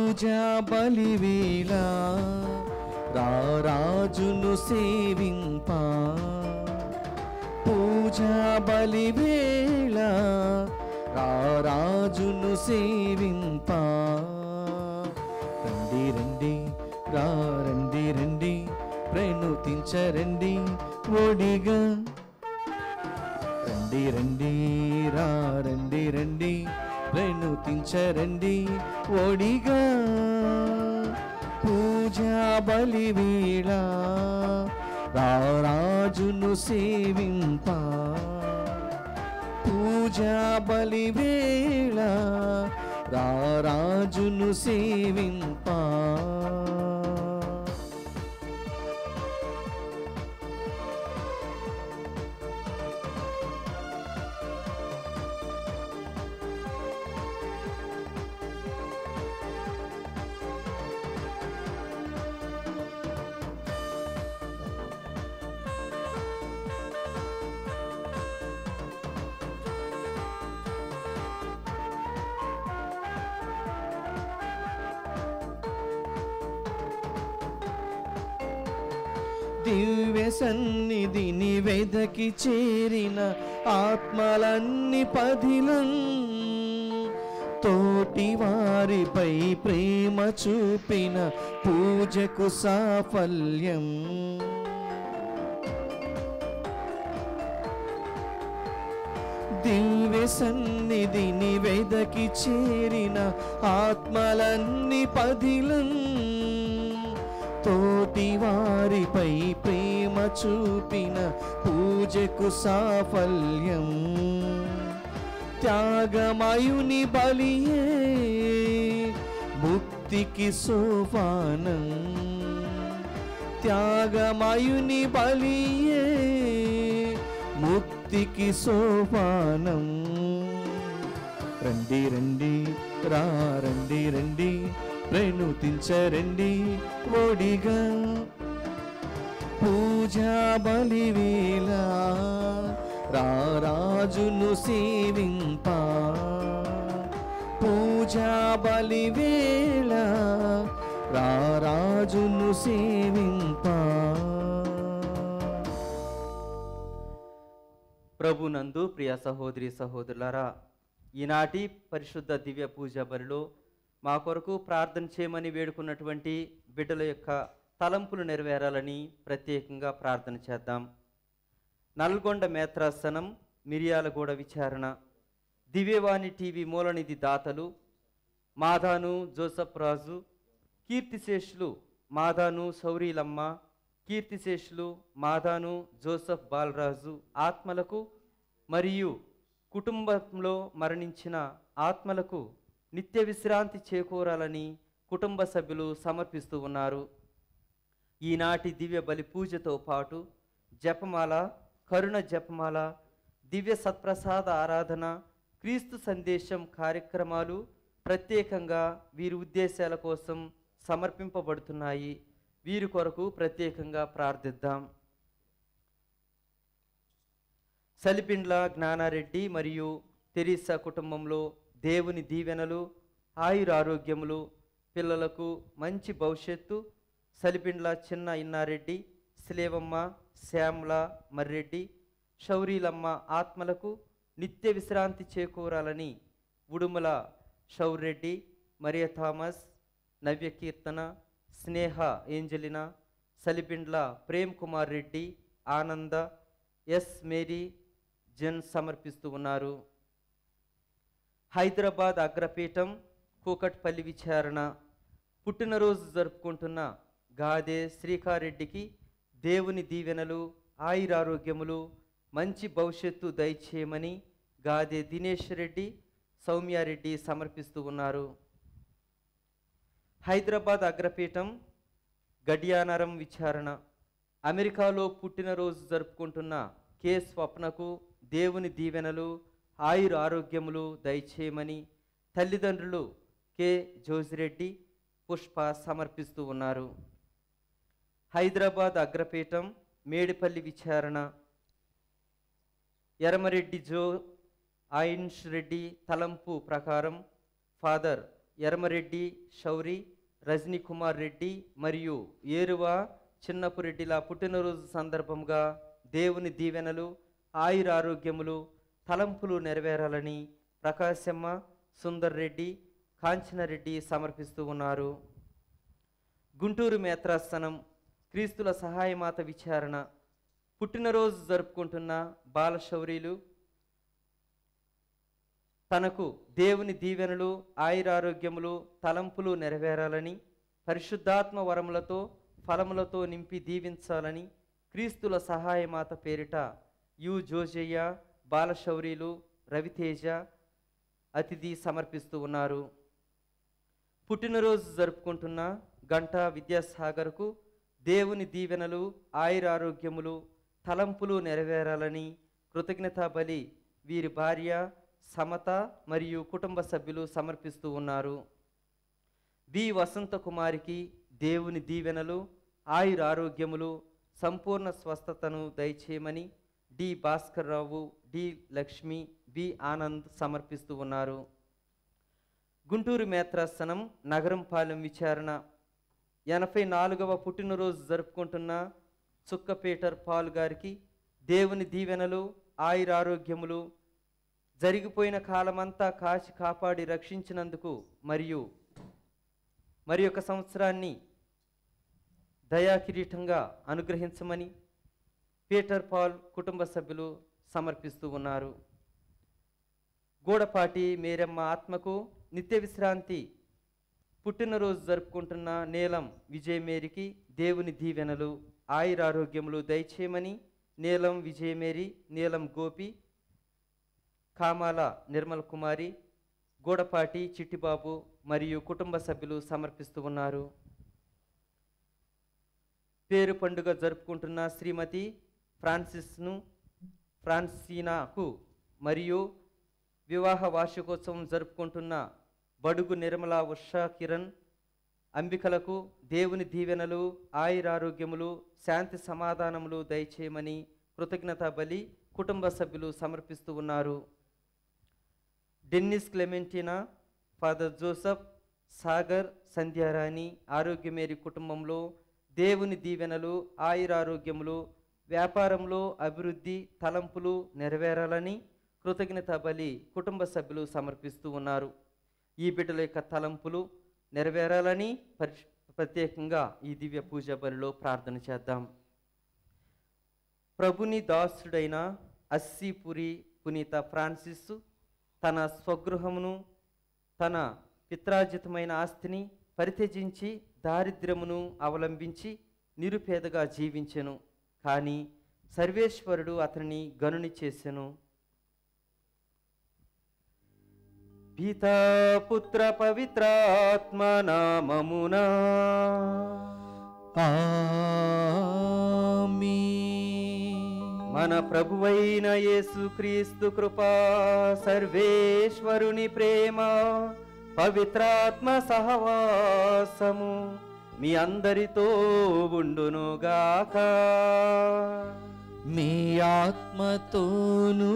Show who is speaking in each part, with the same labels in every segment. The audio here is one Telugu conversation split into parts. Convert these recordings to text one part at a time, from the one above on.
Speaker 1: పూజా బలివేళ రారాజును సేవింపా పూజా బలివేళ రారాజును సేవింపా రండి రండి రా రండి రండి ప్రేణుతించరండి ఒడిగా రండి రండి రా రండి రండి ప్రేణుతించరండి ఒడిగా పూజా బలివేళ రారాజును సేవింపా పూజా బలివేళ రారాజును సేవింపా దివ్య సన్నిధిని వెదకి చేరిన ఆత్మలన్ని పదిలం తోటి వారిపై ప్రేమ చూపిన పూజకు సాఫల్యం దివ్య సన్నిధిని వెదకి చేరిన ఆత్మలన్ని పదిలం తోటి వారిపై ప్రేమ చూపిన పూజకు సాఫల్యం త్యాగమయుని బలియే ముక్తికి సోపానం త్యాగమయుని బలియే ముక్తికి సోపానం రండి రండి రా రండి రండి ప్రేణుతించరండి ఒడిగా పూజా బలివేళ రారాజును సేవింపా పూజా బలివేళ రారాజును సేవింపా
Speaker 2: ప్రభునందు ప్రియ సహోదరి సహోదరులారా ఈనాటి పరిశుద్ధ దివ్య పూజ బలిలో మా కొరకు ప్రార్థన చేయమని వేడుకున్నటువంటి బిడ్డల యొక్క తలంపులు నెరవేరాలని ప్రత్యేకంగా ప్రార్థన చేద్దాం నల్గొండ మేత్రాసనం మిరియాలగూడ విచారణ దివ్యవాణి టీవీ మూలనిధి దాతలు మాదాను జోసఫ్ రాజు కీర్తిశేషులు మాదాను సౌరీలమ్మ కీర్తిశేషులు మాదాను జోసఫ్ బాలరాజు ఆత్మలకు మరియు కుటుంబంలో మరణించిన ఆత్మలకు నిత్య విశ్రాంతి చేకూరాలని కుటుంబ సభ్యులు సమర్పిస్తూ ఉన్నారు ఈనాటి దివ్య బలి పూజతో పాటు జపమాల కరుణ జపమాల దివ్య సత్ప్రసాద ఆరాధన క్రీస్తు సందేశం కార్యక్రమాలు ప్రత్యేకంగా వీరి ఉద్దేశాల కోసం సమర్పింపబడుతున్నాయి వీరి కొరకు ప్రత్యేకంగా ప్రార్థిద్దాం సలిపిండ్ల జ్ఞానారెడ్డి మరియు తెరీసా కుటుంబంలో దేవుని దీవెనలు ఆయురారోగ్యములు పిల్లలకు మంచి భవిష్యత్తు సలిపిండ్ల చిన్న ఇన్నారెడ్డి స్లేవమ్మ శ్యామల మర్రెడ్డి షౌరీలమ్మ ఆత్మలకు నిత్య విశ్రాంతి చేకూరాలని ఉడుమల షౌరెడ్డి మరియ Thomas Navya Keerthana Sneha Angelina Salipindla Prem Kumar Reddy Ananda S Mary Jan సమర్పిస్తూ ఉన్నారు హైదరాబాద్ అగ్రపీఠం కూకట్పల్లి విచారణ పుట్టినరోజు జరుపుకుంటున్న గాదే శ్రీకారెడ్డికి దేవుని దీవెనలు ఆయురారోగ్యములు మంచి భవిష్యత్తు దయచేయమని గాదే దినేష్ రెడ్డి సౌమ్యారెడ్డి సమర్పిస్తూ ఉన్నారు హైదరాబాద్ అగ్రపీఠం గడియానరం విచారణ అమెరికాలో పుట్టినరోజు జరుపుకుంటున్న కె స్వప్నకు దేవుని దీవెనలు ఆయుర ఆరోగ్యములు దయచేయమని తల్లిదండ్రులు కె జోజిరెడ్డి పుష్ప సమర్పిస్తూ ఉన్నారు హైదరాబాద్ అగ్రపీఠం మేడిపల్లి విచారణ ఎరమరెడ్డి జో ఆయిన్స్ రెడ్డి తలంపు ప్రకారం ఫాదర్ ఎర్మరెడ్డి శౌరి రజనీ కుమార్ రెడ్డి మరియు ఏరువ చిన్నపురెడ్డిల పుట్టినరోజు సందర్భంగా దేవుని దీవెనలు ఆయురారోగ్యములు తలంపులు నెరవేరాలని ప్రకాశమ్మ సుందర్ రెడ్డి కాంచనరెడ్డి సమర్పిస్తూ ఉన్నారు గుంటూరు మేత్రాసనం క్రీస్తుల సహాయమాత విచారణ పుట్టినరోజు జరుపుకుంటున్న బాలశౌరీలు తనకు దేవుని దీవెనలు ఆయురారోగ్యములు తలంపులు నెరవేరాలని పరిశుద్ధాత్మ వరములతో ఫలములతో నింపి దీవించాలని క్రీస్తుల సహాయమాత పేరిట యు జోజయ్య బాలశౌరీలు రవితేజ అతిథి సమర్పిస్తూ ఉన్నారు పుట్టినరోజు జరుపుకుంటున్న గంటా విద్యాసాగర్కు దేవుని దీవెనలు ఆయురారోగ్యములు తలంపులు నెరవేరాలని కృతజ్ఞతా బలి వీరి భార్య సమత మరియు కుటుంబ సభ్యులు సమర్పిస్తూ ఉన్నారు బి వసంత కుమారికి దేవుని దీవెనలు ఆయురారోగ్యములు సంపూర్ణ స్వస్థతను దయచేయమని D Bhaskar Rao D Lakshmi B Anand సమర్పిస్తూ ఉన్నారు గుంటూరు మేత్రాసనం నగరంపాలెం విచారణ ఎనభై నాలుగవ పుట్టినరోజు జరుపుకుంటున్న చుక్క పీటర్ పాల్ గారికి దేవుని దీవెనలు ఆయురారోగ్యములు జరిగిపోయిన కాలమంతా కాచి కాపాడి రక్షించినందుకు మరియు మరి ఒక సంవత్సరాన్ని దయా కిరీటంగా అనుగ్రహించమని పీటర్ పాల్ కుటుంబ సభ్యులు సమర్పిస్తూ ఉన్నారు గూడపాటి మేరమ్మ ఆత్మకు నిత్య విశ్రాంతి పుట్టినరోజు జరుపుకుంటున్న నీలం విజయమేరికి దేవుని దీవెనలు ఆయురారోగ్యములు దయచేయమని నీలం విజయమేరి నీలం గోపి కామాల నిర్మల్ కుమారి గూడపాటి చిట్టిబాబు మరియు కుటుంబ సభ్యులు సమర్పిస్తూ ఉన్నారు పేరు పండుగ జరుపుకుంటున్న శ్రీమతి ఫ్రాన్సిస్ను ఫ్రాన్సీనాకు మరియు వివాహ వార్షికోత్సవం జరుపుకుంటున్న బడుగు నిర్మల ఉషా కిరణ్ అంబికలకు దేవుని దీవెనలు ఆయురారోగ్యములు శాంతి సమాధానములు దయచేయమని కృతజ్ఞతా బలి కుటుంబ సభ్యులు సమర్పిస్తూ ఉన్నారు Dennis Clementina father Joseph Sagar Sandhyarani Arogyamary కుటుంబంలో దేవుని దీవెనలు ఆయురారోగ్యములు వ్యాపారంలో అభివృద్ధి తలంపులు నెరవేరాలని కృతజ్ఞత బలి కుటుంబ సభ్యులు సమర్పిస్తూ ఉన్నారు ఈ బిడ్డల యొక్క తలంపులు నెరవేరాలని పరిశ్ ప్రత్యేకంగా ఈ దివ్య పూజ బలిలో ప్రార్థన చేద్దాం ప్రభుని దాసుడైన అస్సీపురి పునీత ఫ్రాన్సిస్ తన స్వగృహమును తన పిత్రార్జితమైన ఆస్తిని పరిత్యజించి దారిద్ర్యమును అవలంబించి నిరుపేదగా జీవించెను కానీ సర్వేశ్వరుడు అతనిని గనుని చేసెను పితా పుత్ర పవిత్రాత్మ నామమునా
Speaker 1: ఆమేన్.
Speaker 2: మన ప్రభువైన యేసుక్రీస్తు కృపా సర్వేశ్వరుని ప్రేమ పవిత్రాత్మ సహవాసము మీ అందరితో ఉండునుగాక
Speaker 1: మీ ఆత్మతోనూ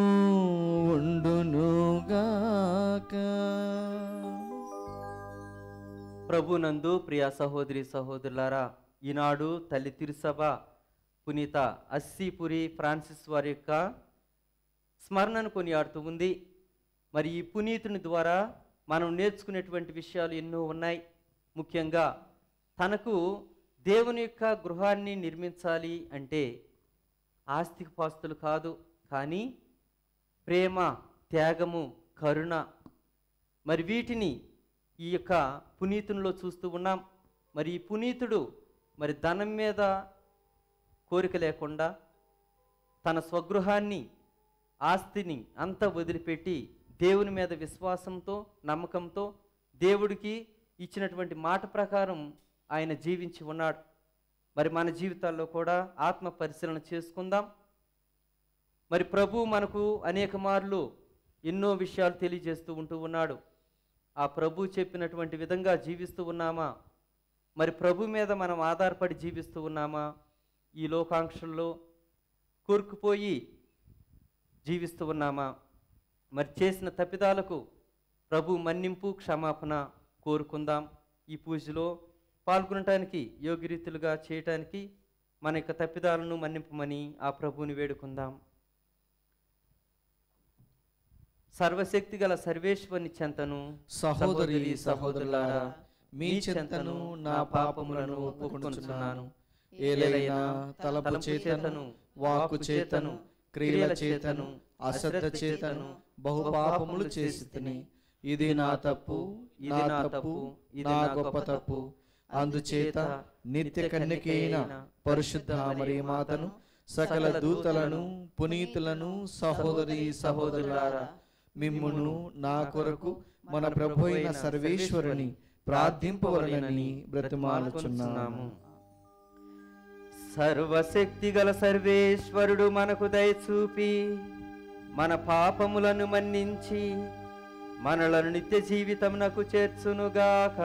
Speaker 1: ఉండునుగాక
Speaker 2: ప్రభునందు ప్రియ సహోదరి సహోదరులారా ఈనాడు తల్లి తిరుసభ పునీత అస్సీపురి ఫ్రాన్సిస్ వారి యొక్క స్మరణను కొనియాడుతూ ఉంది మరి ఈ పునీతుని ద్వారా మనం నేర్చుకునేటువంటి విషయాలు ఎన్నో ఉన్నాయి ముఖ్యంగా తనకు దేవుని యొక్క గృహాన్ని నిర్మించాలి అంటే ఆస్తిక పాస్తులు కాదు కానీ ప్రేమ త్యాగము కరుణ మరి వీటిని ఈ యొక్క పునీతునిలో చూస్తూ ఉన్నాం మరి ఈ పునీతుడు మరి ధనం మీద కోరిక లేకుండా తన స్వగృహాన్ని ఆస్తిని అంతా వదిలిపెట్టి దేవుని మీద విశ్వాసంతో నమ్మకంతో దేవుడికి ఇచ్చినటువంటి మాట ప్రకారం ఆయన జీవించి ఉన్నాడు మరి మన జీవితాల్లో కూడా ఆత్మ పరిశీలన చేసుకుందాం మరి ప్రభు మనకు అనేక మార్లు ఎన్నో విషయాలు తెలియజేస్తూ ఉంటూ ఉన్నాడు ఆ ప్రభు చెప్పినటువంటి విధంగా జీవిస్తూ ఉన్నామా మరి ప్రభు మీద మనం ఆధారపడి జీవిస్తూ ఉన్నామా ఈ లోకాంక్షల్లో కూరుకుపోయి జీవిస్తూ ఉన్నామా మరి చేసిన తప్పిదాలకు ప్రభు మన్నింపు క్షమాపణ కోరుకుందాం ఈ పూజలో పాల్గొనటానికి యోగ్యరీతులుగా చేయటానికి మన యొక్క తప్పిదాలను మన్నింపమని ఆ ప్రభువుని వేడుకుందాం సర్వశక్తి గల సర్వేశ్వరుని చెంతను
Speaker 1: సహోదరి సహోదరులారా మీ చెంతను నా పాపములను ఒప్పుకొనుచున్నాను ఏలైనా తలపు చేతను వాక్కు చేతను క్రియల చేతను అశ్రద్ధ చేతను బహు పాపములు చేసి తిని ఇది నా తప్పు ఇది నా తప్పు నా గొప్ప తప్పు అందుచేత నిత్య కన్యకైన పరిశుద్ధ మరి మాతను సకల దూతలను పునీతులను సహోదరి సహోదరులారా మిమ్మును నా కొరకు మన ప్రభు అయిన సర్వేశ్వరుని ప్రార్థింపవలనని బ్రతిమాలుచున్నాము
Speaker 2: సర్వశక్తి గల సర్వేశ్వరుడు మనకు దయచూపి మన పాపములను మన్నించి మనలను నిత్య జీవితమునకు చేర్చునుగాక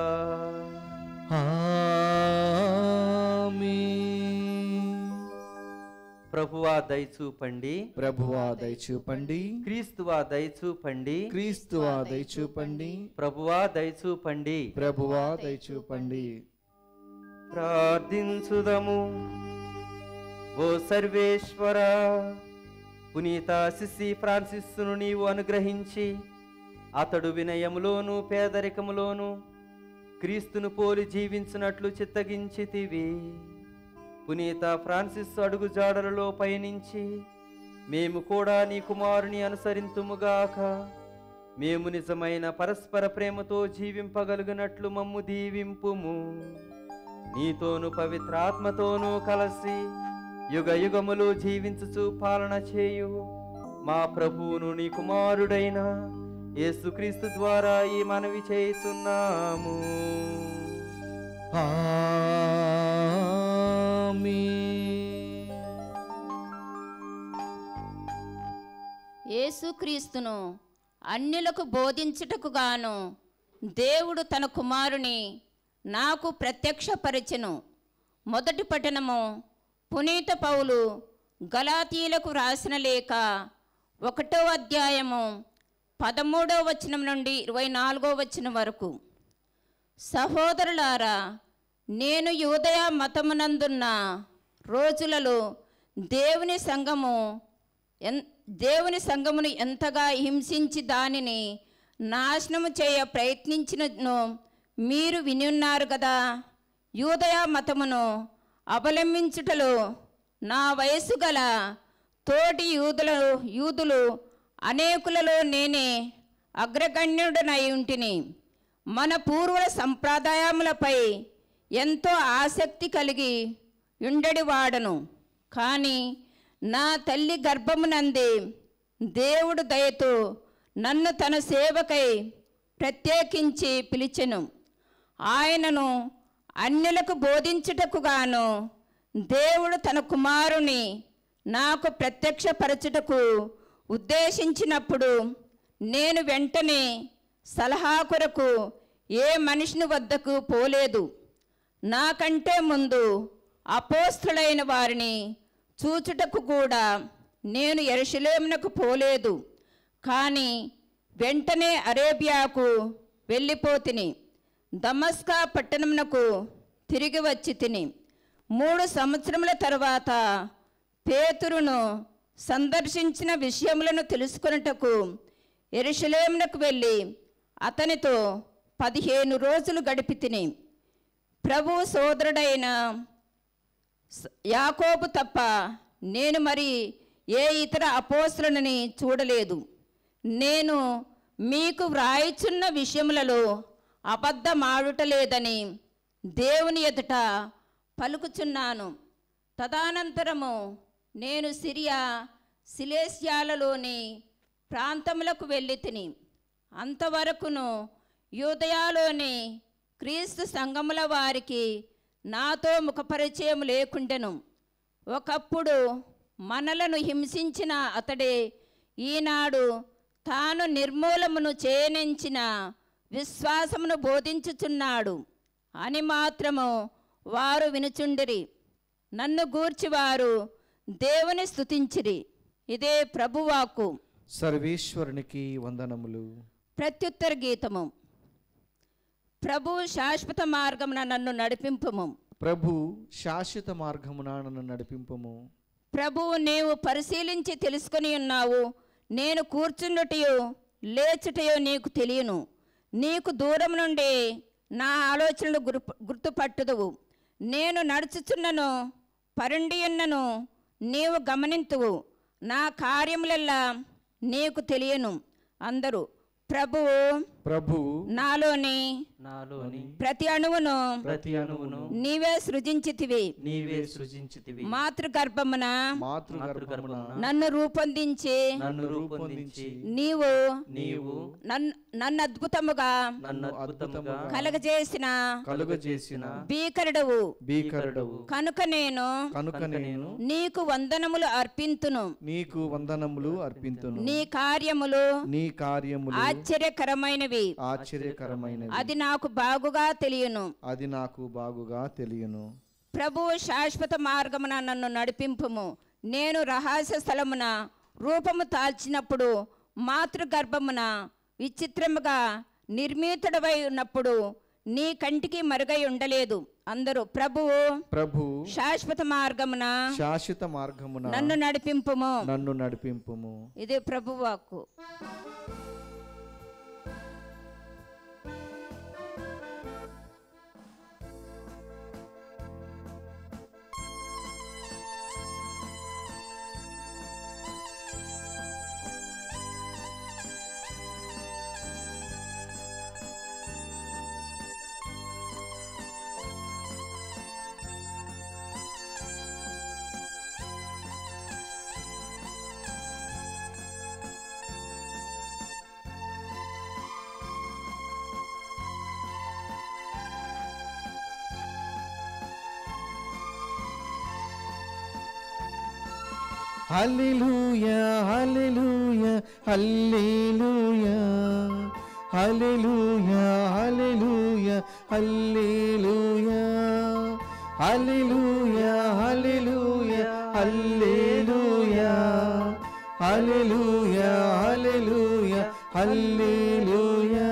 Speaker 1: ఆమేన్.
Speaker 2: ప్రభువా దయచూపండి
Speaker 1: ప్రభువా దయచూపండి
Speaker 2: క్రీస్తువా దయచూపండి
Speaker 1: క్రీస్తువా దయచూపండి
Speaker 2: ప్రభువా దయచూపండి
Speaker 1: ప్రభువా దయచూపండి
Speaker 2: ప్రార్థించుదము ఓ సర్వేశ్వర పునీత సిసి ఫ్రాన్సిస్ను నీవు అనుగ్రహించి అతడు వినయములోను పేదరికములోను క్రీస్తును పోలి జీవించినట్లు చిత్తగించితివి పునీత ఫ్రాన్సిస్ అడుగు జాడలలో పయనించి మేము కూడా నీ కుమారుని అనుసరింతుముగాక మేము నిజమైన పరస్పర ప్రేమతో జీవింపగలిగినట్లు మమ్ము దీవింపుము నీతోను పవిత్రాత్మతోనూ కలిసి యుగ యుగములు జీవించుచు పాలన చేయు మా ప్రభువును నీ కుమారుడైన యేసుక్రీస్తు ద్వారా ఈ మనవి చేస్తున్నాము
Speaker 1: ఆమేన్.
Speaker 3: యేసుక్రీస్తును అన్యులకు బోధించుటకు గాను దేవుడు తన కుమారుని నాకు ప్రత్యక్షపరచెను మొదటి పఠనము పునీత పౌలు గలాతీయులకు రాసిన లేఖ ఒకటో అధ్యాయము పదమూడో వచనం నుండి ఇరవై నాలుగో వచనం వరకు సహోదరులారా నేను యూదయ మతమునందున్న రోజులలో దేవుని సంఘము ఎన్ దేవుని సంఘమును ఎంతగా హింసించి దానిని నాశనము చేయ ప్రయత్నించినను మీరు వినున్నారు కదా యూదయ మతమును అవలంబించుటలో నా వయస్సు గల తోటి యూదుల యూదులు అనేకులలో నేనే అగ్రగణ్యుడనై ఉంటిని మన పూర్వుల సంప్రదాయములపై ఎంతో ఆసక్తి కలిగి ఉండడి వాడను కానీ నా తల్లి గర్భమునంది దేవుడు దయతో నన్ను తన సేవకై ప్రత్యేకించి పిలిచెను ఆయనను అన్యులకు బోధించుటకు గాను దేవుడు తన కుమారుని నాకు ప్రత్యక్షపరచుటకు ఉద్దేశించినప్పుడు నేను వెంటనే సలహా కొరకు ఏ మనిషిని వద్దకు పోలేదు నాకంటే ముందు అపోస్తులైన వారిని చూచుటకు కూడా నేను ఎరుషలేమునకు పోలేదు కానీ వెంటనే అరేబియాకు వెళ్ళిపోతిని దమస్కా పట్టణమునకు తిరిగి వచ్చి తిని మూడు సంవత్సరముల తర్వాత పేతురును సందర్శించిన విషయములను తెలుసుకొనుటకు ఎరుషలేమునకు వెళ్ళి అతనితో పదిహేను రోజులు గడిపి తిని ప్రభు సోదరుడైన స- యాకోబు తప్ప నేను మరి ఏ ఇతర అపోస్తులని చూడలేదు నేను మీకు వ్రాయిచున్న విషయములలో అబద్ధమాడుటలేదని దేవుని ఎదుట పలుకుచున్నాను తదనంతరము నేను సిరియా సిలేసియాలలోని ప్రాంతములకు వెళ్ళి తిని అంతవరకును యూదయాలోని క్రీస్తు సంఘముల వారికి నాతో ముఖపరిచయం లేకుండెను ఒకప్పుడు మనలను హింసించిన అతడే ఈనాడు తాను నిర్మూలమును చేయనించిన విశ్వాసమును బోధించుచున్నాడు అని మాత్రము వారు వినుచుండిరి నన్ను గూర్చి వారు దేవుని స్తుతించిరి ఇదే ప్రభువాకు
Speaker 1: సర్వేశ్వరునికి వందనములు
Speaker 3: ప్రత్యుత్తర గీతము ప్రభు శాశ్వత మార్గమున నన్ను నడిపింపుము
Speaker 1: ప్రభు శాశ్వత మార్గమున నన్ను నడిపింపము
Speaker 3: ప్రభువు నీవు పరిశీలించి తెలుసుకొని ఉన్నావు నేను కూర్చుండుటయో లేచుటయో నీకు తెలియను నీకు దూరం నుండి నా ఆలోచనలు గురు గుర్తుపట్టుదువు నేను నడుచుచున్నను పరుండియున్నను నీవు గమనింతువు నా కార్యములెల్లా నీకు తెలియను అందరూ ప్రభువు
Speaker 1: ప్రభు
Speaker 3: నాలోని
Speaker 2: నాలోని
Speaker 3: ప్రతి అణువును
Speaker 2: ప్రతి అణువును
Speaker 3: నీవే సృజించితివి
Speaker 2: నీవే సృజించితివి
Speaker 3: మాతృగర్భమున
Speaker 1: మాతృగర్భమున
Speaker 3: నన్ను రూపొందించి
Speaker 2: నన్ను రూపొందించి
Speaker 3: నీవు
Speaker 2: నీవు
Speaker 3: నన్ను నన్ను అద్భుతముగా
Speaker 2: నన్ను అద్భుతముగా
Speaker 3: కలగజేసిన
Speaker 1: కలుగజేసిన
Speaker 3: భీకరుడవు
Speaker 1: భీకరుడవు
Speaker 3: కనుక నేను
Speaker 1: కనుక నేను
Speaker 3: నీకు వందనములు అర్పింతును
Speaker 1: నీకు వందనములు అర్పింతును
Speaker 3: నీ కార్యములు
Speaker 1: నీ కార్యములు
Speaker 3: ఆశ్చర్యకరమైనవి
Speaker 1: ఆశ్చర్యకరమైనవి
Speaker 3: అది నాకు బాగుగా తెలియను
Speaker 1: అది నాకు బాగుగా తెలియను
Speaker 3: ప్రభువు శాశ్వత మార్గమున నన్ను నడిపింపుము నేను రహస్య స్థలమున రూపము దాల్చినప్పుడు మాతృగర్భమున విచిత్రముగా నిర్మితుడవై ఉన్నప్పుడు నీ కంటికి మరుగై ఉండలేదు అందరూ ప్రభువు
Speaker 1: ప్రభు
Speaker 3: శాశ్వత మార్గమున
Speaker 1: శాశ్వత మార్గమున
Speaker 3: నన్ను నడిపింపుము
Speaker 1: నన్ను నడిపింపుము
Speaker 3: ఇది ప్రభు వాక్కు
Speaker 1: హల్లెలూయా హల్లెలూయా హల్లెలూయా హల్లెలూయా హల్లెలూయా హల్లెలూయా హల్లెలూయా హల్లెలూయా హల్లెలూయా హల్లెలూయా హల్లెలూయా హల్లెలూయా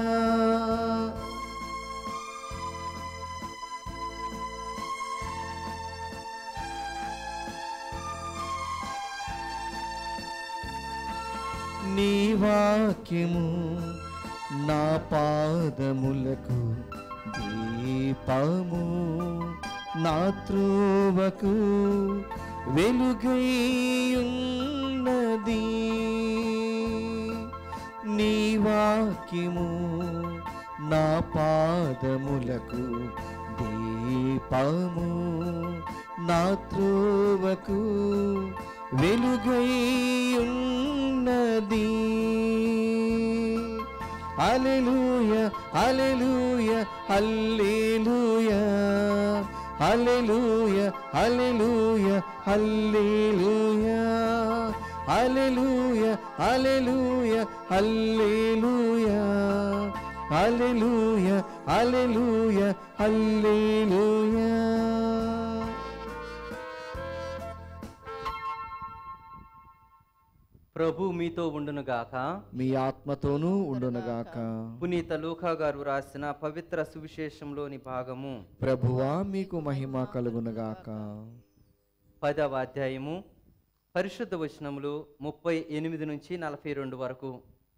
Speaker 1: నీ వాక్యము నా పాదములకు దీపము నా త్రోవకు వెలుగైయున్నది నీ వాక్యము నా పాదములకు దీపము నా త్రోవకు వెలుగైయున్నది హల్లెలూయా హల్లెలూయా హల్లెలూయా హల్లెలూయా హల్లెలూయా హల్లెలూయా హల్లెలూయా హల్లెలూయా హల్లెలూయా హల్లెలూయా హల్లెలూయా హల్లెలూయా
Speaker 2: ప్రభు మీతో ఉండునుగాక
Speaker 1: మీ ఆత్మతోనూ ఉండునగాక
Speaker 2: పునీత లూకా గారు రాసిన పవిత్ర సువిశేషంలోని భాగము
Speaker 1: ప్రభువా మీకు మహిమ కలుగునగాక
Speaker 2: పదవ అధ్యాయము పరిశుద్ధ వచనములు ముప్పై ఎనిమిది నుంచి నలభై రెండు వరకు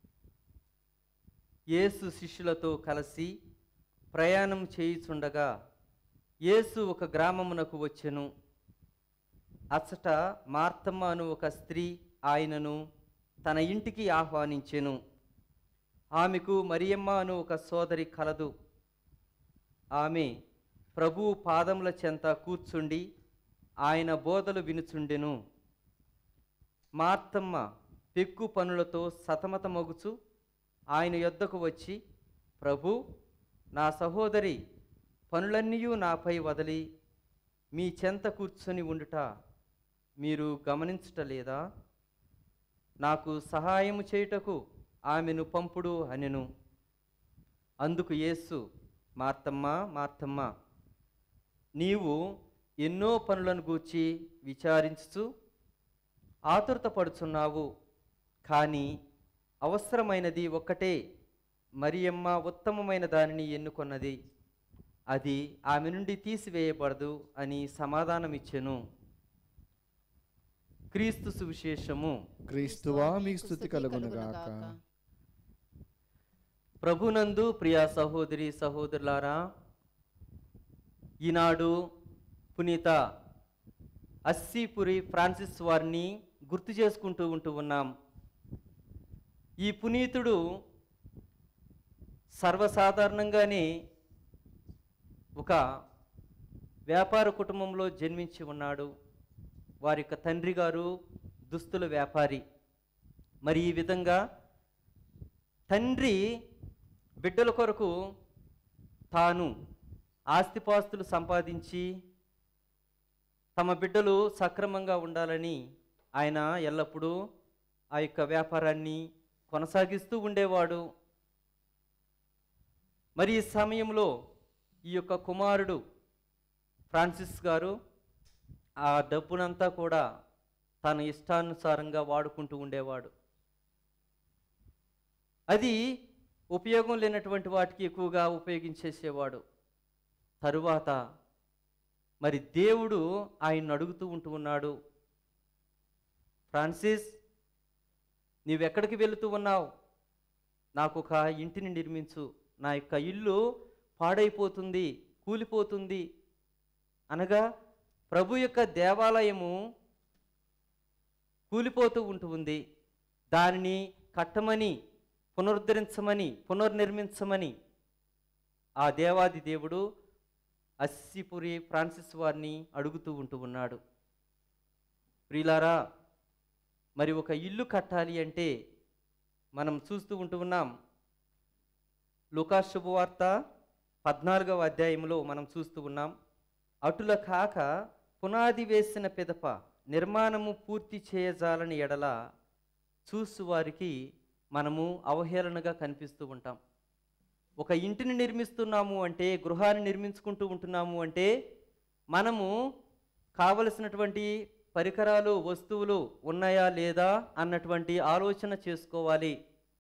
Speaker 2: యేసు శిష్యులతో కలిసి ప్రయాణం చేయుచుండగా యేసు ఒక గ్రామమునకు వచ్చెను అచ్చట మార్తమ్మ అను ఒక స్త్రీ ఆయనను తన ఇంటికి ఆహ్వానించెను ఆమెకు మరియమ్మ అను ఒక సోదరి కలదు ఆమె ప్రభువు పాదముల చెంత కూర్చుండి ఆయన బోధలు వినుచుండెను మార్తమ్మ పెక్కు పనులతో సతమతమగుచు ఆయన యొద్దకు వచ్చి ప్రభు నా సహోదరి పనులన్నీ నాపై వదిలి మీ చెంత కూర్చొని ఉండుట మీరు గమనించటలేదా నాకు సహాయము చేయుటకు ఆమెను పంపుడు అనెను అందుకు యేసు మార్తమ్మ మార్తమ్మ నీవు ఎన్నో పనులను గూర్చి విచారించుచు ఆతురత పడుచున్నావు కానీ అవసరమైనది ఒక్కటే మరియమ్మ ఉత్తమమైన దానిని ఎన్నుకొన్నది అది ఆమె నుండి తీసివేయబడదు అని సమాధానమిచ్చెను క్రీస్తు సువిశేషము
Speaker 1: క్రీస్తువా మీకు స్థుతి కలుగునుగాక
Speaker 2: ప్రభునందు ప్రియా సహోదరి సహోదరులారా ఈనాడు పునీత అస్సీపురి ఫ్రాన్సిస్ వారిని గుర్తు చేసుకుంటూ ఉంటూ ఉన్నాం ఈ పునీతుడు సర్వసాధారణంగానే ఒక వ్యాపార కుటుంబంలో జన్మించి ఉన్నాడు వారి యొక్క తండ్రి గారు దుస్తుల వ్యాపారి మరి ఈ విధంగా తండ్రి బిడ్డల కొరకు తాను ఆస్తిపాస్తులు సంపాదించి తమ బిడ్డలు సక్రమంగా ఉండాలని ఆయన ఎల్లప్పుడూ ఆ యొక్క వ్యాపారాన్ని కొనసాగిస్తూ ఉండేవాడు మరి ఈ సమయంలో ఈ యొక్క కుమారుడు ఫ్రాన్సిస్ గారు ఆ డబ్బునంతా కూడా తన ఇష్టానుసారంగా వాడుకుంటూ ఉండేవాడు అది ఉపయోగం లేనటువంటి వాటికి ఎక్కువగా ఉపయోగించేసేవాడు తరువాత మరి దేవుడు ఆయన్ను అడుగుతూ ఉంటూ ఉన్నాడు ఫ్రాన్సిస్ నీవెక్కడికి వెళుతూ ఉన్నావు నాకు ఒక ఇంటిని నిర్మించు నా యొక్క ఇల్లు పాడైపోతుంది కూలిపోతుంది అనగా ప్రభు యొక్క దేవాలయము కూలిపోతూ ఉంటూ ఉంది దానిని కట్టమని పునరుద్ధరించమని పునర్నిర్మించమని ఆ దేవాది దేవుడు అస్సిపురి ఫ్రాన్సిస్ వారిని అడుగుతూ ఉంటూ ఉన్నాడు ప్రియులారా మరి ఒక ఇల్లు కట్టాలి అంటే మనం చూస్తూ ఉంటూ ఉన్నాం లుకా శుభవార్త పద్నాలుగవ అధ్యాయంలో మనం చూస్తూ ఉన్నాం అటుల కాక పునాది వేసిన పిదప నిర్మాణము పూర్తి చేయజాలని ఎడల చూసువారికి మనము అవహేళనగా కనిపిస్తూ ఉంటాం ఒక ఇంటిని నిర్మిస్తున్నాము అంటే గృహాన్ని నిర్మించుకుంటూ ఉంటున్నాము అంటే మనము కావలసినటువంటి పరికరాలు వస్తువులు ఉన్నాయా లేదా అన్నటువంటి ఆలోచన చేసుకోవాలి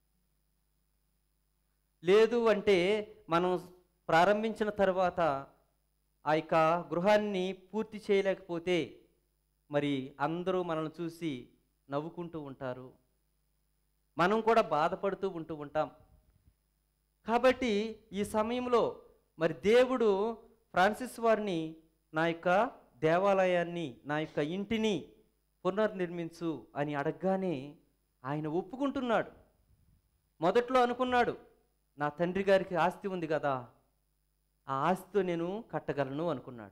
Speaker 2: లేదు అంటే మనం ప్రారంభించిన తర్వాత ఆ యొక్క గృహాన్ని పూర్తి చేయలేకపోతే మరి అందరూ మనల్ని చూసి నవ్వుకుంటూ ఉంటారు మనం కూడా బాధపడుతూ ఉంటూ ఉంటాం కాబట్టి ఈ సమయంలో మరి దేవుడు ఫ్రాన్సిస్ వారిని నా యొక్క దేవాలయాన్ని నా యొక్క ఇంటిని పునర్నిర్మించు అని అడగగానే ఆయన ఒప్పుకుంటున్నాడు మొదట్లో అనుకున్నాడు నా తండ్రి గారికి ఆస్తి ఉంది కదా ఆ ఆస్తితో నేను కట్టగలను అనుకున్నాడు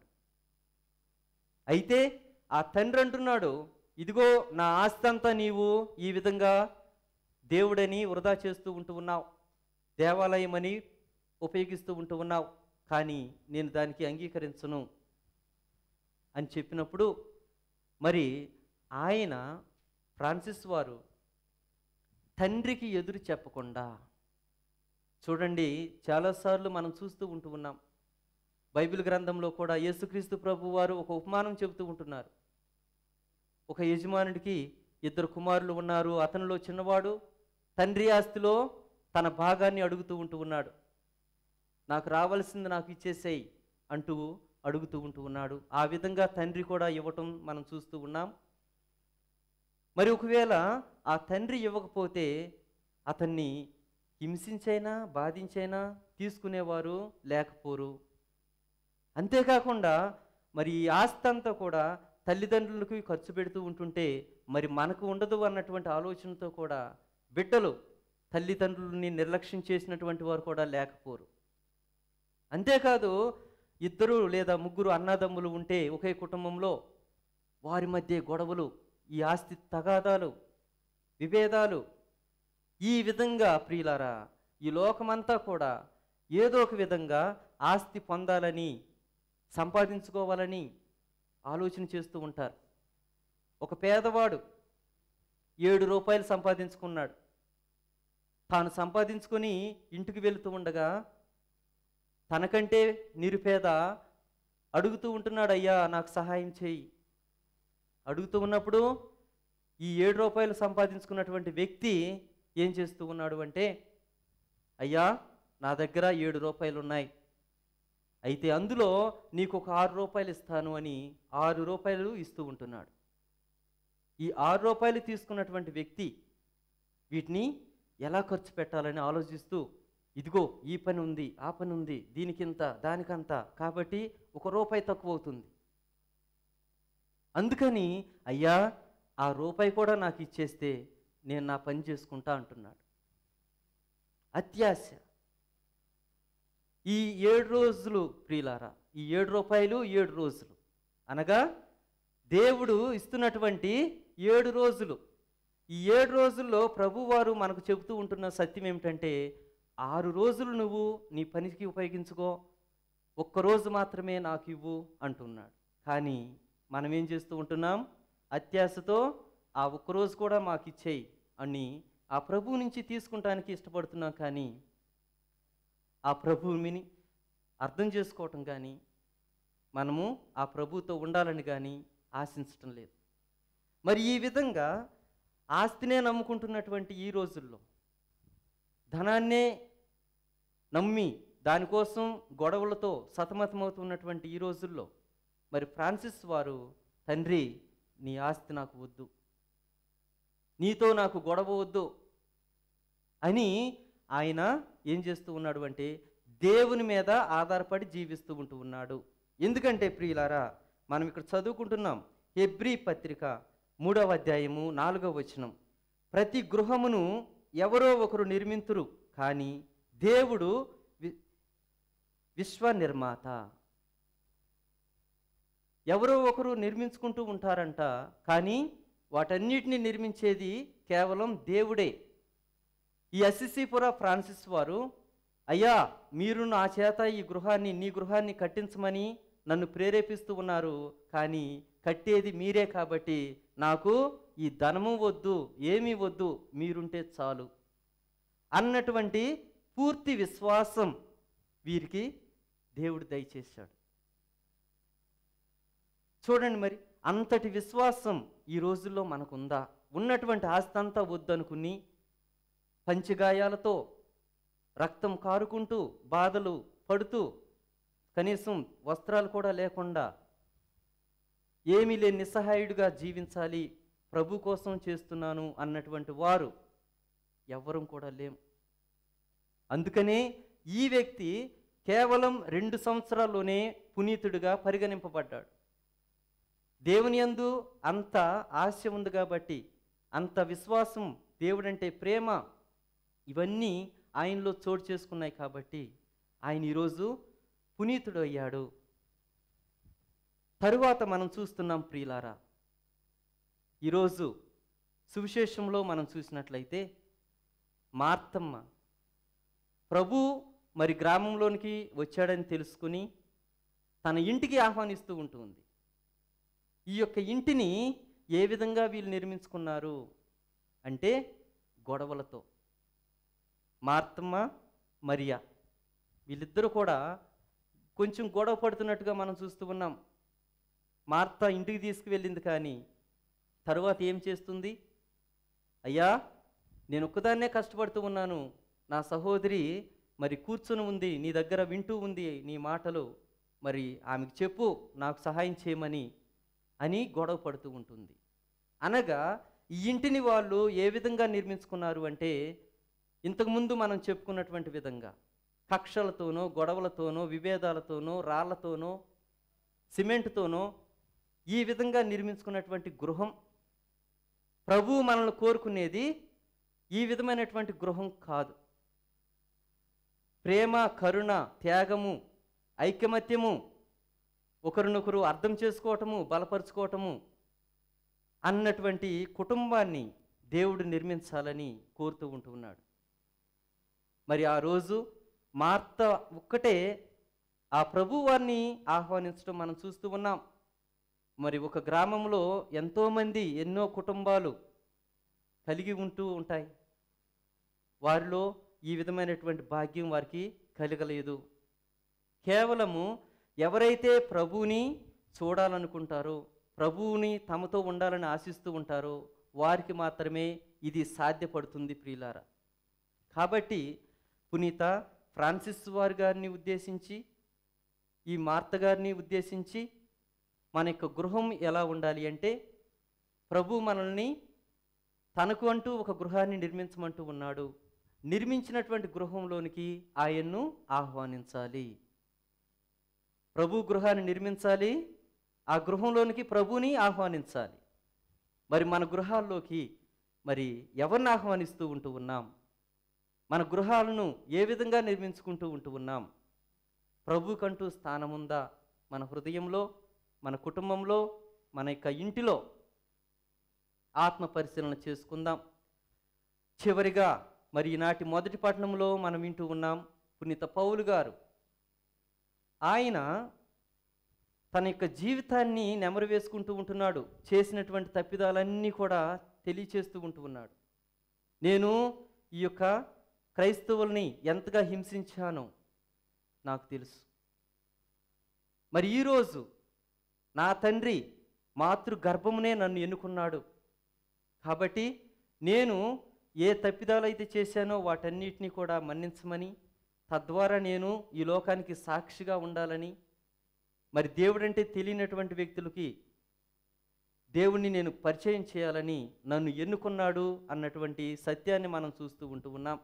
Speaker 2: అయితే ఆ తండ్రి అంటున్నాడు ఇదిగో నా ఆస్తి అంతా నీవు ఈ విధంగా దేవుడని వృధా చేస్తూ ఉంటూ ఉన్నావు దేవాలయమని ఉపయోగిస్తూ ఉంటూ ఉన్నావు కానీ నేను దానికి అంగీకరించను అని చెప్పినప్పుడు మరి ఆయన ఫ్రాన్సిస్ వారు తండ్రికి ఎదురు చెప్పకుండా చూడండి చాలాసార్లు మనం చూస్తూ ఉంటూ ఉన్నాం బైబిల్ గ్రంథంలో కూడా యేసుక్రీస్తు ప్రభు వారు ఒక ఉపమానం చెబుతూ ఉంటున్నారు ఒక యజమానుడికి ఇద్దరు కుమారులు ఉన్నారు అతనిలో చిన్నవాడు తండ్రి ఆస్తిలో తన భాగాన్ని అడుగుతూ ఉంటూ ఉన్నాడు నాకు రావాల్సింది నాకు ఇచ్చేసేయి అంటూ అడుగుతూ ఉంటూ ఉన్నాడు ఆ విధంగా తండ్రి కూడా ఇవ్వటం మనం చూస్తూ ఉన్నాం మరి ఒకవేళ ఆ తండ్రి ఇవ్వకపోతే అతన్ని హింసించైనా బాధించైనా తీసుకునేవారు లేకపోరు అంతేకాకుండా మరి ఈ ఆస్తి అంతా కూడా తల్లిదండ్రులకు ఖర్చు పెడుతూ ఉంటుంటే మరి మనకు ఉండదు అన్నటువంటి ఆలోచనతో కూడా బిడ్డలు తల్లిదండ్రులని నిర్లక్ష్యం చేసినటువంటి వారు కూడా లేకపోరు అంతేకాదు ఇద్దరు లేదా ముగ్గురు అన్నదమ్ములు ఉంటే ఒకే కుటుంబంలో వారి మధ్య గొడవలు ఈ ఆస్తి తగాదాలు విభేదాలు ఈ విధంగా ప్రియులారా ఈ లోకమంతా కూడా ఏదో ఒక విధంగా ఆస్తి పొందాలని సంపాదించుకోవాలని ఆలోచన చేస్తూ ఉంటారు ఒక పేదవాడు ఏడు రూపాయలు సంపాదించుకున్నాడు తాను సంపాదించుకొని ఇంటికి వెళుతూ ఉండగా తనకంటే నిరుపేద అడుగుతూ ఉంటున్నాడు అయ్యా నాకు సహాయం చేయి అడుగుతూ ఉన్నప్పుడు ఈ ఏడు రూపాయలు సంపాదించుకున్నటువంటి వ్యక్తి ఏం చేస్తూ ఉన్నాడు అంటే అయ్యా నా దగ్గర ఏడు రూపాయలు ఉన్నాయి అయితే అందులో నీకు ఒక ఆరు రూపాయలు ఇస్తాను అని ఆరు రూపాయలు ఇస్తూ ఉంటున్నాడు ఈ ఆరు రూపాయలు తీసుకున్నటువంటి వ్యక్తి వీటిని ఎలా ఖర్చు పెట్టాలని ఆలోచిస్తూ ఇదిగో ఈ పని ఉంది ఆ పని ఉంది దీనికింత దానికంత కాబట్టి ఒక రూపాయి తక్కువ అవుతుంది అందుకని అయ్యా ఆ రూపాయి కూడా నాకు ఇచ్చేస్తే నేను నా పని చేసుకుంటా అంటున్నాడు అత్యాశ ఈ ఏడు రోజులు ప్రియులారా ఈ ఏడు రూపాయలు ఏడు రోజులు అనగా దేవుడు ఇస్తున్నటువంటి ఏడు రోజులు ఈ ఏడు రోజుల్లో ప్రభువారు మనకు చెబుతూ ఉంటున్న సత్యం ఏమిటంటే ఆరు రోజులు నువ్వు నీ పనికి ఉపయోగించుకో ఒక్క రోజు మాత్రమే నాకు ఇవ్వు అంటున్నాడు కానీ మనం ఏం చేస్తూ ఉంటున్నాం అత్యాశతో ఆ ఒక్క రోజు కూడా మాకు ఇచ్చేయి అని ఆ ప్రభువు నుంచి తీసుకుంటానికి ఇష్టపడుతున్నాం కానీ ఆ ప్రభువుని అర్థం చేసుకోవటం కానీ మనము ఆ ప్రభువుతో ఉండాలని కానీ ఆశించటం లేదు మరి ఈ విధంగా ఆస్తినే నమ్ముకుంటున్నటువంటి ఈ రోజుల్లో ధనాన్నే నమ్మి దానికోసం గొడవలతో సతమతమవుతున్నటువంటి ఈ రోజుల్లో మరి ఫ్రాన్సిస్ వారు తండ్రి నీ ఆస్తి నాకు వద్దు నీతో నాకు గొడవ వద్దు అని ఆయన ఏం చేస్తూ ఉన్నాడు అంటే దేవుని మీద ఆధారపడి జీవిస్తూ ఉంటూ ఉన్నాడు ఎందుకంటే ప్రియులారా మనం ఇక్కడ చదువుకుంటున్నాం హెబ్రీ పత్రిక మూడవ అధ్యాయము నాలుగవ వచనం ప్రతి గృహమును ఎవరో ఒకరు నిర్మింతురు కానీ దేవుడు వి విశ్వ నిర్మాత ఎవరో ఒకరు నిర్మించుకుంటూ ఉంటారంట కానీ వాటన్నిటిని నిర్మించేది కేవలం దేవుడే ఈ అసిసిపుర ఫ్రాన్సిస్ వారు అయ్యా మీరు నా చేత ఈ గృహాన్ని నీ గృహాన్ని కట్టించమని నన్ను ప్రేరేపిస్తూ ఉన్నారు కానీ కట్టేది మీరే కాబట్టి నాకు ఈ ధనము వద్దు ఏమీ వద్దు మీరుంటే చాలు అన్నటువంటి పూర్తి విశ్వాసం వీరికి దేవుడు దయచేశాడు చూడండి మరి అంతటి విశ్వాసం ఈ రోజుల్లో మనకుందా ఉన్నటువంటి ఆస్తి అంతా వద్దనుకుని పంచగాయాలతో రక్తం కారుకుంటూ బాధలు పడుతూ కనీసం వస్త్రాలు కూడా లేకుండా ఏమీ లేని నిస్సహాయుడిగా జీవించాలి ప్రభు కోసం చేస్తున్నాను అన్నటువంటి వారు ఎవ్వరం కూడా లేం అందుకనే ఈ వ్యక్తి కేవలం రెండు సంవత్సరాల్లోనే పునీతుడిగా పరిగణింపబడ్డాడు దేవుని యందు అంత ఆశ ఉంది కాబట్టి అంత విశ్వాసం దేవుడంటే ప్రేమ ఇవన్నీ ఆయనలో చోటు చేసుకున్నాయి కాబట్టి ఆయన ఈరోజు పునీతుడు అయ్యాడు తరువాత మనం చూస్తున్నాం ప్రియులారా ఈరోజు సువిశేషంలో మనం చూసినట్లయితే మార్తమ్మ ప్రభు మరి గ్రామంలోనికి వచ్చాడని తెలుసుకుని తన ఇంటికి ఆహ్వానిస్తూ ఉంటుంది ఈ యొక్క ఇంటిని ఏ విధంగా వీళ్ళు నిర్మించుకున్నారు అంటే గొడవలతో మార్తమ్మ మరియా వీళ్ళిద్దరూ కూడా కొంచెం గొడవ పడుతున్నట్టుగా మనం చూస్తూ ఉన్నాం మార్త ఇంటికి తీసుకువెళ్ళింది కానీ తరువాత ఏం చేస్తుంది అయ్యా నేను ఒక్కదాన్నే కష్టపడుతూ ఉన్నాను నా సహోదరి మరి కూర్చుని ఉంది నీ దగ్గర వింటూ ఉంది నీ మాటలు మరి ఆమెకు చెప్పు నాకు సహాయం చేయమని అని గొడవ పడుతూ ఉంటుంది అనగా ఈ ఇంటిని వాళ్ళు ఏ విధంగా నిర్మించుకున్నారు అంటే ఇంతకుముందు మనం చెప్పుకున్నటువంటి విధంగా కక్షలతోనో గొడవలతోనో విభేదాలతోనో రాళ్లతోనో సిమెంట్తోనో ఈ విధంగా నిర్మించుకున్నటువంటి గృహం ప్రభువు మనల్ని కోరుకునేది ఈ విధమైనటువంటి గృహం కాదు ప్రేమ కరుణ త్యాగము ఐకమత్యము ఒకరినొకరు అర్థం చేసుకోవటము బలపరుచుకోవటము అన్నటువంటి కుటుంబాన్ని దేవుడు నిర్మించాలని కోరుతూ ఉంటూ ఉన్నాడు మరి ఆ రోజు మార్త ఒక్కటే ఆ ప్రభువారిని ఆహ్వానించడం మనం చూస్తూ ఉన్నాం మరి ఒక గ్రామంలో ఎంతోమంది ఎన్నో కుటుంబాలు కలిగి ఉంటూ ఉంటాయి వారిలో ఈ విధమైనటువంటి భాగ్యం వారికి కలగలేదు కేవలము ఎవరైతే ప్రభువుని చూడాలనుకుంటారో ప్రభువుని తమతో ఉండాలని ఆశిస్తూ ఉంటారో వారికి మాత్రమే ఇది సాధ్యపడుతుంది ప్రియులారా కాబట్టి పునీత ఫ్రాన్సిస్ వారి గారిని ఉద్దేశించి ఈ మార్త గారిని ఉద్దేశించి మన యొక్క గృహం ఎలా ఉండాలి అంటే ప్రభు మనల్ని తనకు అంటూ ఒక గృహాన్ని నిర్మించమంటూ ఉన్నాడు నిర్మించినటువంటి గృహంలోనికి ఆయన్ను ఆహ్వానించాలి ప్రభు గృహాన్ని నిర్మించాలి ఆ గృహంలోనికి ప్రభుని ఆహ్వానించాలి మరి మన గృహాల్లోకి మరి ఎవరిని ఆహ్వానిస్తూ ఉంటూ ఉన్నాం మన గృహాలను ఏ విధంగా నిర్మించుకుంటూ ఉంటూ ఉన్నాం ప్రభుకంటూ స్థానముందా మన హృదయంలో మన కుటుంబంలో మన యొక్క ఇంటిలో ఆత్మ పరిశీలన చేసుకుందాం చివరిగా మరి ఈనాటి మొదటి పట్టణంలో మనం వింటూ ఉన్నాం పునీత పౌలు గారు ఆయన తన యొక్క జీవితాన్ని నెమరు వేసుకుంటూ ఉంటున్నాడు చేసినటువంటి తప్పిదాలన్నీ కూడా తెలియచేస్తూ ఉంటూ ఉన్నాడు నేను ఈ యొక్క క్రైస్తవుల్ని ఎంతగా హింసించానో నాకు తెలుసు మరి ఈరోజు నా తండ్రి మాతృ గర్భమునే నన్ను ఎన్నుకున్నాడు కాబట్టి నేను ఏ తప్పిదాలైతే చేశానో వాటన్నిటినీ కూడా మన్నించమని తద్వారా నేను ఈ లోకానికి సాక్షిగా ఉండాలని మరి దేవుడంటే తెలియనటువంటి వ్యక్తులకి దేవుణ్ణి నేను పరిచయం చేయాలని నన్ను ఎన్నుకున్నాడు అన్నటువంటి సత్యాన్ని మనం చూస్తూ ఉంటూ ఉన్నాం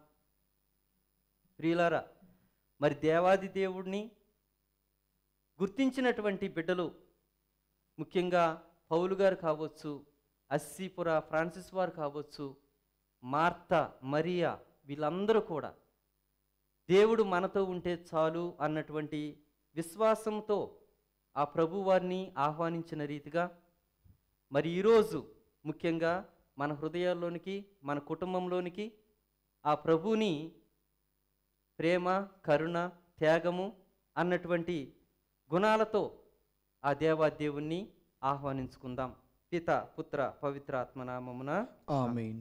Speaker 2: ప్రియులారా మరి దేవాది దేవుడిని గుర్తించినటువంటి బిడ్డలు ముఖ్యంగా పౌలు గారు కావచ్చు అస్సీపుర ఫ్రాన్సిస్ వారు కావచ్చు మార్త మరియా వీళ్ళందరూ కూడా దేవుడు మనతో ఉంటే చాలు అన్నటువంటి విశ్వాసంతో ఆ ప్రభువారిని ఆహ్వానించిన రీతిగా మరి ఈరోజు ముఖ్యంగా మన హృదయాల్లోనికి మన కుటుంబంలోనికి ఆ ప్రభుని ప్రేమ కరుణ త్యాగము అన్నటువంటి గుణాలతో ఆ దేవాదేవుణ్ణి ఆహ్వానించుకుందాం పిత పుత్ర పవిత్ర ఆత్మనామమున
Speaker 1: ఆమెన్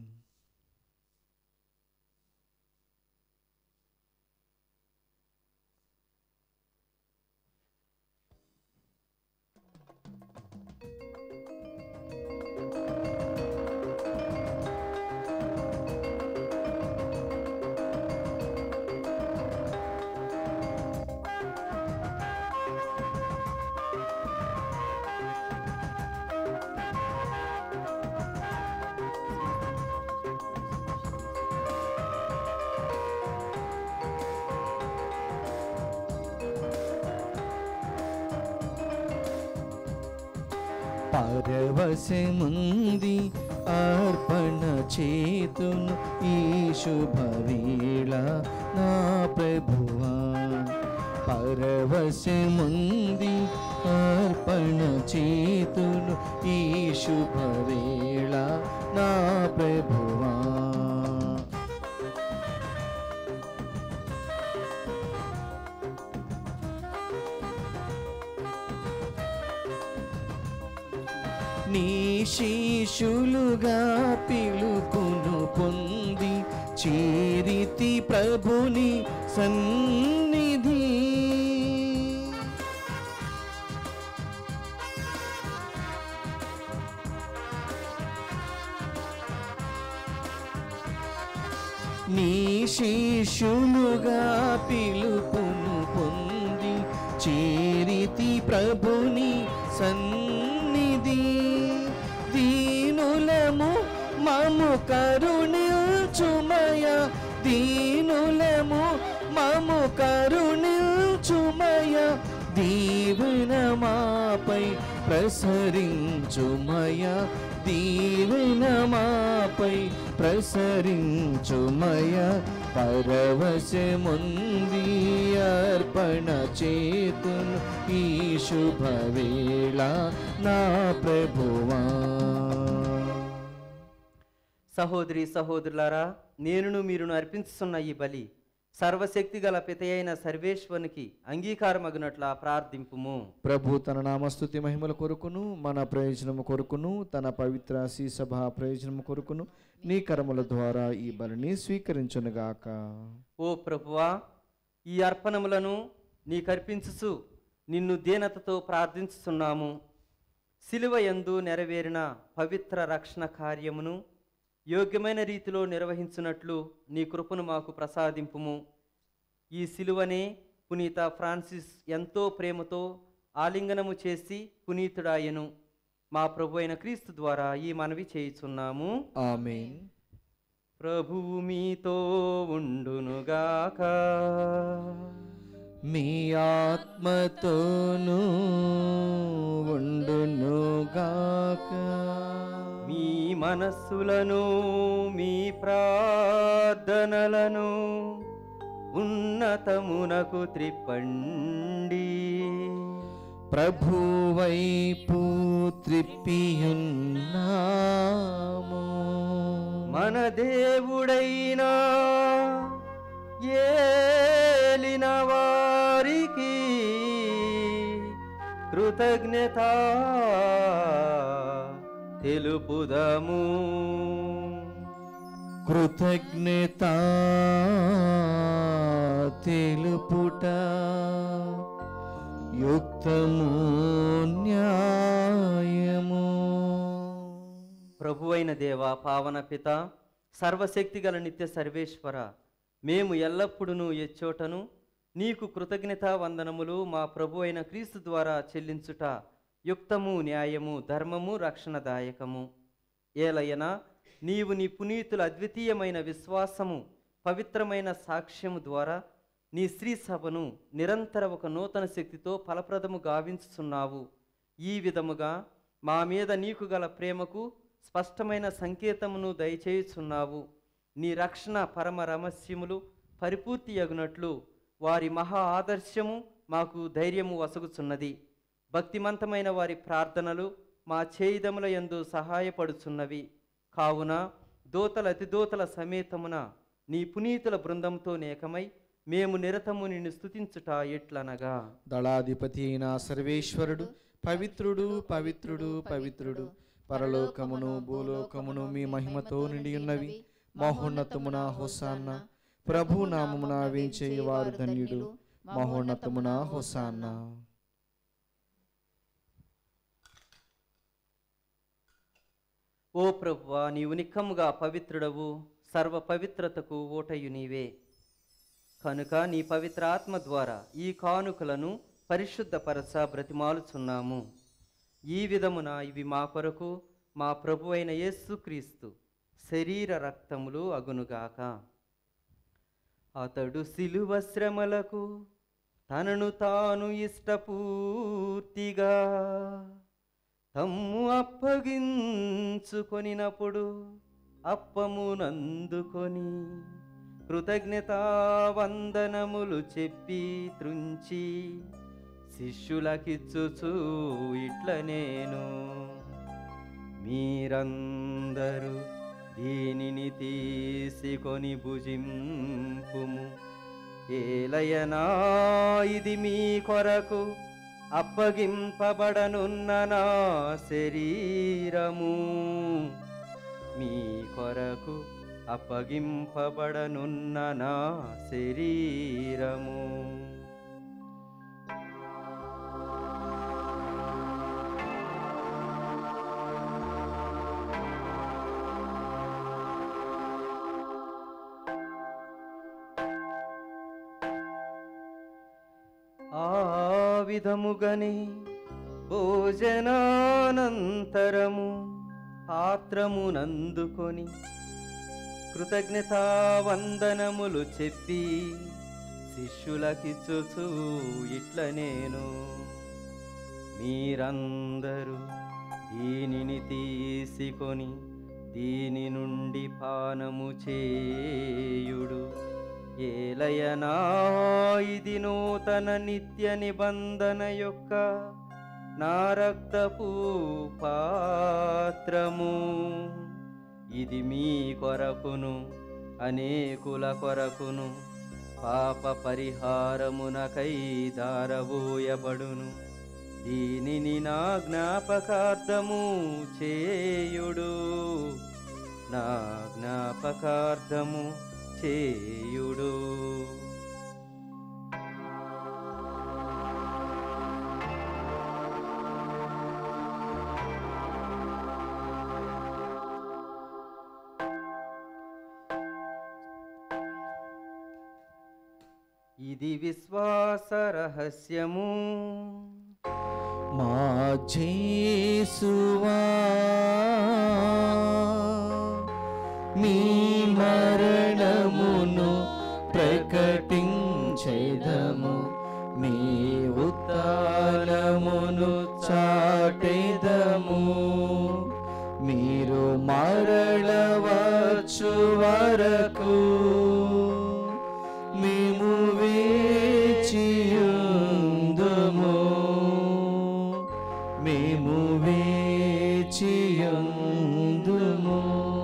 Speaker 1: పరవశముంది అర్పణ చేతును ఈ శుభవేళ నా ప్రభువా పరవశముంది అర్పణ చేతును ఈ శుభవేళ నా ప్రభువా నీ శిష్యులుగా పిలుపును పొంది చేరితి ప్రభుని సన్నిధి నీ శిష్యులుగా పిలుపును పొంది చేరితి ప్రభుని సన్నిధి దీనులము మము కరుణిల్చుమయ దీనులము మము కరుణిల్చుమయ దీవెన మాపై ప్రసరించుమయ దీవెన మాపై ప్రసరించుమయ పరవశముంది అర్పణ చేతును ఈ శుభవేళ నా ప్రభువా
Speaker 2: సహోదరి సహోదరులారా నేనును మీరును అర్పించుతున్న ఈ బలి సర్వశక్తి గల పితయైన సర్వేశ్వరునికి అంగీకారమగినట్ల ప్రార్థింపుము
Speaker 1: ప్రభు తన నామస్తుతి మహిమల కొరకును మన ప్రయోజనము కొరకును తన పవిత్ర సభ ప్రయోజనము కొరకును నీ కర్మల ద్వారా ఈ బలిని స్వీకరించునుగాక
Speaker 2: ఓ ప్రభువా ఈ అర్పణములను నీకర్పించుచు నిన్ను దీనతతో ప్రార్థించుతున్నాము శిలువ యందు నెరవేరిన పవిత్ర రక్షణ కార్యమును యోగ్యమైన రీతిలో నిర్వహించున్నట్లు నీ కృపను మాకు ప్రసాదింపుము ఈ సిలువనే పునీత ఫ్రాన్సిస్ ఎంతో ప్రేమతో ఆలింగనము చేసి పునీతుడాయను మా ప్రభు అయిన క్రీస్తు ద్వారా ఈ మనవి చేయుచున్నాము
Speaker 1: ఆమెన్
Speaker 2: ప్రభువు మీతో ఉండునుగాక
Speaker 1: మీ ఆత్మతోనూ ఉండునుగాక
Speaker 2: మీ మనస్సులను మీ ప్రార్థనలను ఉన్నతమునకు త్రిప్పండి
Speaker 1: ప్రభువైపు త్రిప్పియున్నాము
Speaker 2: మన దేవుడైన ఏలిన వారికి కృతజ్ఞత తెలుపుదము
Speaker 1: కృతజ్ఞత తెలుపుట యుక్తము న్యాయము
Speaker 2: ప్రభువైన దేవ పావన పిత సర్వశక్తిగల నిత్య సర్వేశ్వర మేము ఎల్లప్పుడూ ఎచ్చోటను నీకు కృతజ్ఞత వందనములు మా ప్రభు అయిన క్రీస్తు ద్వారా చెల్లించుట యుక్తము న్యాయము ధర్మము రక్షణదాయకము ఏలయన నీవు నీ పునీతుల అద్వితీయమైన విశ్వాసము పవిత్రమైన సాక్ష్యము ద్వారా నీ స్త్రీ సభను నిరంతర ఒక నూతన శక్తితో ఫలప్రదము గావించుచున్నావు ఈ విధముగా మా మీద నీకు గల ప్రేమకు స్పష్టమైన సంకేతమును దయచేయుచున్నావు నీ రక్షణ పరమ రహస్యములు పరిపూర్తి అగునట్లు వారి మహా ఆదర్శము మాకు ధైర్యము వసగుచున్నది భక్తిమంతమైన వారి ప్రార్థనలు మా చేయిదముల యందు సహాయపడుచున్నవి కావున దోతల అతిదోతల సమేతమున నీ పునీతుల బృందంతో నేకమై మేము నిరతము నిన్ను స్తుతించుట ఎట్లనగా
Speaker 1: దళాధిపతి అయిన సర్వేశ్వరుడు పవిత్రుడు పవిత్రుడు పవిత్రుడు పరలోకమును భూలోకమును మీ మహిమతో నిండి ఉన్నవి మహోన్నతమున హోసాన్న ప్రభు నామమున వేంచేయి వారు ధన్యుడు మహోన్నతమున హోసాన్న
Speaker 2: ఓ ప్రభువా నీవు నిక్కముగా పవిత్రుడవు సర్వ పవిత్రతకు ఓటయు నీవే కనుక నీ పవిత్ర ఆత్మ ద్వారా ఈ కానుకలను పరిశుద్ధపరచ బ్రతిమాలుచున్నాము ఈ విధమున ఇవి మా కొరకు మా ప్రభు అయిన యేసుక్రీస్తు శరీర రక్తములు అగునుగాక అతడు సిలువ శ్రమలకు తనను తాను ఇష్టపూర్తిగా తమ్ము అప్పగించుకొనినప్పుడు అప్పమునందుకొని కృతజ్ఞతా వందనములు చెప్పి త్రుంచి శిష్యులకిచ్చుచూ ఇట్ల నేను మీరందరూ దీనిని తీసుకొని భుజింపుము ఏలయనా ఇది మీ కొరకు అప్పగింపబడనున్న నా శరీరము మీ కొరకు అప్పగింపబడనున్న నా శరీరము ఆ విధముగని భోజనానంతరము పాత్రమునందుకొని కృతజ్ఞతా వందనములు చెప్పి శిష్యులకిచ్చుచూ ఇట్ల నేను మీరందరూ దీనిని తీసుకొని దీని నుండి పానము చేయుడు ఏలయనా ఇది నూతన నిత్య నిబంధన యొక్క నా రక్తపు పాత్రము ఇది మీ కొరకును అనేకుల కొరకును పాప పరిహారమునకై దారబోయబడును దీనిని నా జ్ఞాపకార్థము చేయుడు నా జ్ఞాపకార్థము చేయుడు ఇది విశ్వాస రహస్యము
Speaker 1: మా జేసువా మీ మరణమును ప్రకటించేదము మీ ఉత్తానమును చాటేదము మీరు మరళవచ్చు వరకు మేము వేచియుందుము మేము వేచియుందుము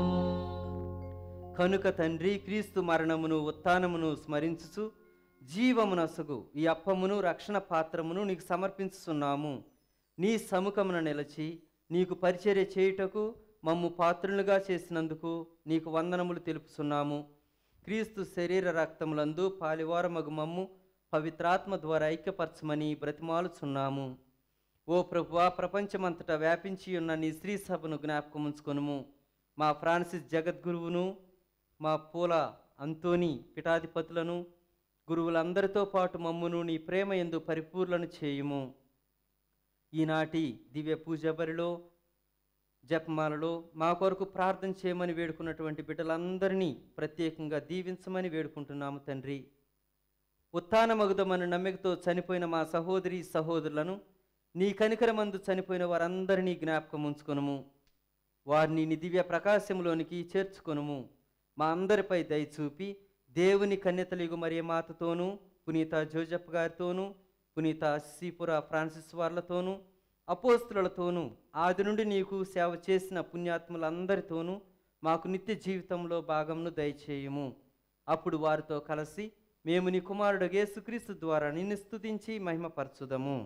Speaker 2: కనుక తండ్రి క్రీస్తు మరణమును ఉత్థానమును స్మరించుచు జీవమునసగు ఈ అప్పమును రక్షణ పాత్రమును నీకు సమర్పించుచున్నాము నీ సముఖమున నిలచి నీకు పరిచర్య చేయుటకు మమ్ము పాత్రులుగా చేసినందుకు నీకు వందనములు తెలుపుచున్నాము క్రీస్తు శరీర రక్తములందు పాలివారమగు మమ్ము పవిత్రాత్మ ద్వారా ఐక్యపరచమని బ్రతిమాలుచున్నాము ఓ ప్రభువా ప్రపంచమంతటా వ్యాపించి ఉన్న నీ స్త్రీ సభను జ్ఞాపకం ఉంచుకొనుము మా ఫ్రాన్సిస్ జగద్గురువును మా పూల అంతోని పిఠాధిపతులను గురువులందరితో పాటు మమ్మును నీ ప్రేమ ఎందు పరిపూర్ణను చేయుము ఈనాటి దివ్య పూజ బరిలో జపమాలలో మా కొరకు ప్రార్థన చేయమని వేడుకున్నటువంటి బిడ్డలందరినీ ప్రత్యేకంగా దీవించమని వేడుకుంటున్నాము తండ్రి ఉత్థానమగుదమని నమ్మికతో చనిపోయిన మా సహోదరి సహోదరులను నీ కనికరమందు చనిపోయిన వారందరినీ జ్ఞాపకం ఉంచుకొనుము వారిని నీ దివ్య ప్రకాశంలోనికి చేర్చుకొనుము మా అందరిపై దయ చూపి దేవుని కన్యతలిగు మరియ మాతతోనూ పునీత జోజప్ గారితోనూ పునీత శ్రీపుర ఫ్రాన్సిస్ వార్లతోనూ అపోస్తులతోనూ ఆది నుండి నీకు సేవ చేసిన పుణ్యాత్ములందరితోనూ మాకు నిత్య జీవితంలో భాగంను దయచేయుము అప్పుడు వారితో కలిసి మేము నీ కుమారుడు యేసుక్రీస్తు ద్వారా నిన్ను స్తుతించి మహిమపరచుదము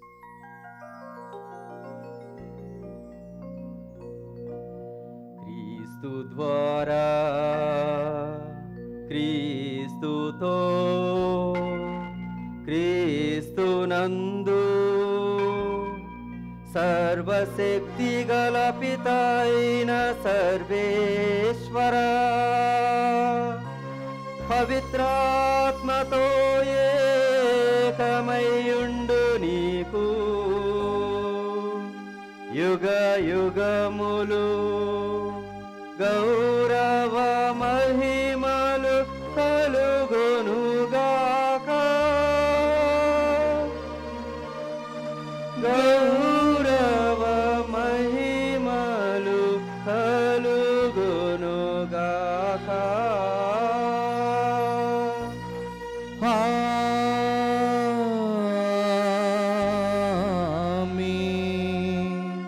Speaker 2: క్రీస్తు ద్వారా క్రీస్తుతో క్రీస్తునందు సర్వశక్తి గల పితైన సర్వేశ్వర పవిత్రాత్మతో ఏకమయుండు నీకు యుగ యుగములు గౌరవ మహిమలు కలుగొనుగాక గౌరవ మహిమలు కలుగొనుగాక
Speaker 1: ఆమేన్.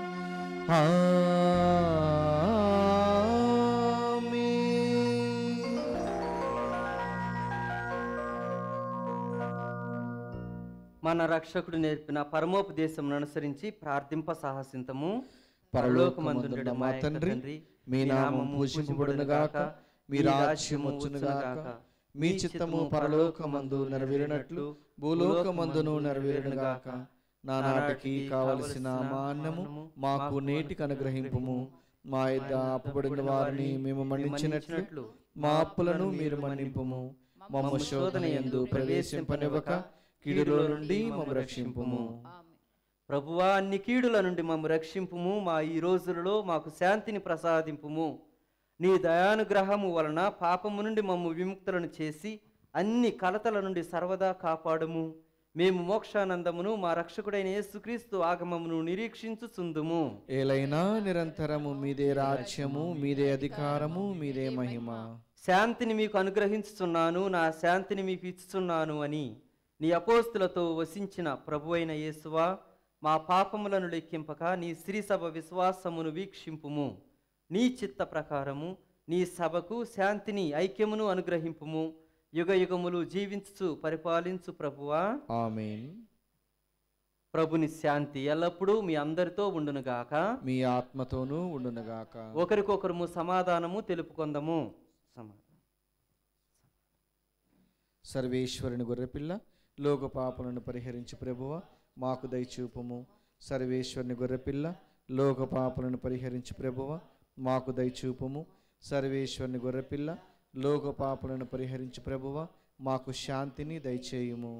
Speaker 1: ఆమేన్.
Speaker 2: మన రక్షకుడు నేర్పిన పరమోపదేశం అనుసరించి ప్రార్థింప సాహసింతము
Speaker 1: పరలోకమందున్న మా తండ్రి మీ నామం పూజింపబడును గాక మీ రాజ్యం వచ్చును గాక మీ చిత్తము పరలోకమందు నెరవేరినట్లు భూలోకమందును నెరవేరును గాక నానాటికి కావలసిన మా అన్నము మాకు నేటికి అనుగ్రహింపుము మా యొద్ద అప్పుబడిన వారిని మేము మన్నించినట్లు మా అప్పులను మీరు మన్నింపుము మమ్మ శోధన యందు ప్రవేశింపనివ్వక కీడులో నుండి మమ్మ రక్షింపుము
Speaker 2: ప్రభువా అన్ని కీడుల నుండి మమ్ము రక్షింపుము మా ఈ రోజులలో మాకు శాంతిని ప్రసాదింపుము నీ దయానుగ్రహము వలన పాపము నుండి మమ్ము విముక్తులను చేసి అన్ని కలతల నుండి సర్వదా కాపాడుము మేము మోక్షానందమును మా రక్షకుడైన యేసుక్రీస్తు ఆగమమును నిరీక్షించుచుందుము
Speaker 1: ఏలైనా నిరంతరము మీదే రాజ్యము మీదే అధికారము మీదే మహిమ
Speaker 2: శాంతిని మీకు అనుగ్రహించుచున్నాను నా శాంతిని మీకు ఇచ్చుచున్నాను అని నీ అపోస్తులతో వసించిన ప్రభు అయిన యేసువా మా పాపములను లెక్కింపక నీ శ్రీ సభ విశ్వాసమును వీక్షింపుము నీ చిత్త ప్రకారము నీ సభకు శాంతిని ఐక్యమును అనుగ్రహింపుము యుగ యుగములు జీవించు పరిపాలించు ప్రభువా
Speaker 1: ఆమేన్
Speaker 2: ప్రభుని శాంతి ఎల్లప్పుడూ మీ అందరితో ఉండునుగాక
Speaker 1: మీ ఆత్మతోనూ ఉండునుగాక
Speaker 2: ఒకరికొకరము సమాధానము తెలుపుకొందము సమా
Speaker 1: సర్వేశ్వరుని గొర్రెపిల్ల లోక పాపలను పరిహరించి ప్రభువ మాకు దయచూపుము సర్వేశ్వరుని గొర్రెపిల్ల లోక పాపలను పరిహరించి ప్రభువ మాకు దయచూపుము సర్వేశ్వరుని గొర్రెపిల్ల లోక పాపలను పరిహరించి ప్రభువ మాకు శాంతిని దయచేయుము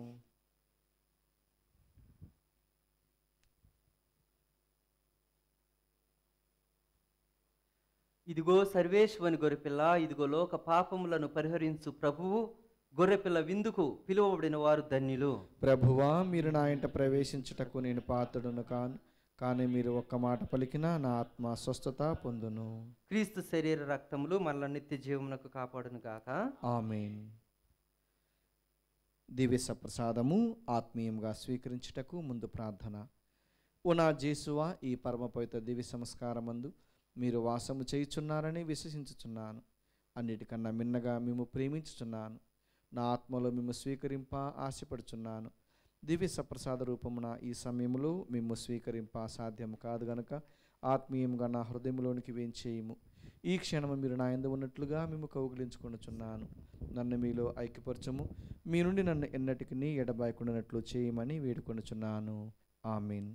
Speaker 2: ఇదిగో సర్వేశ్వని గొర్రెపిల్ల ఇదిగో లోక పాపములను పరిహరించు ప్రభువు గొర్రెపిల్ల విందుకు పిలువబడిన వారు ధన్యులు
Speaker 1: ప్రభువా మీరు నా ఇంట ప్రవేశించుటకు నేను పాత్రుడును కాను కానీ మీరు ఒక్క మాట పలికినా నా ఆత్మ స్వస్థత పొందును
Speaker 2: క్రీస్తు శరీర రక్తములు మనల నిత్య జీవమునకు కాపాడును గాక
Speaker 1: ఆమెన్ దివ్య సప్రసాదము ఆత్మీయంగా స్వీకరించుటకు ముందు ప్రార్థన ఓ నా జేసువా ఈ పరమ పవిత్ర దివ్య సంస్కారమందు మీరు వాసము చేయుచున్నారని విశ్వసించుచున్నాను అన్నిటికన్నా మిన్నగా మేము ప్రేమించుచున్నాను నా ఆత్మలో మేము స్వీకరింప ఆశపడుచున్నాను దివ్య సప్రసాద రూపమున ఈ సమయంలో మేము స్వీకరింప సాధ్యం కాదు గనుక ఆత్మీయంగా నా హృదయంలోనికి వేంచేయము ఈ క్షణము మీరు నా ఎందు ఉన్నట్లుగా మేము కౌగిలించుకొనుచున్నాను నన్ను మీలో ఐక్యపరచము మీ నుండి నన్ను ఎన్నటికి ఎడబాయకుండానట్లు చేయమని వేడుకొనుచున్నాను ఆమీన్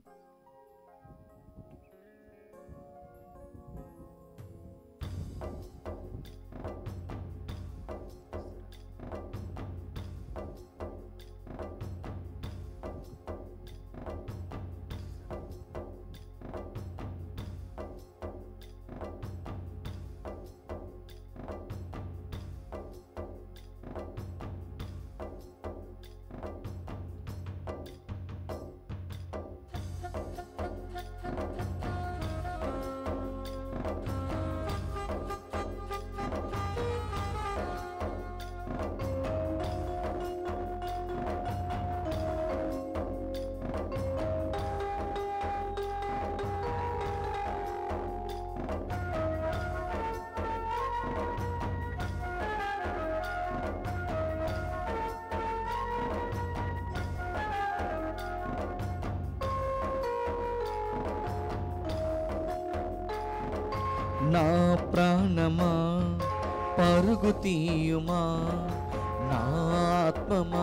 Speaker 1: నా ప్రాణమా పరుగు తీయుమా నా ఆత్మమా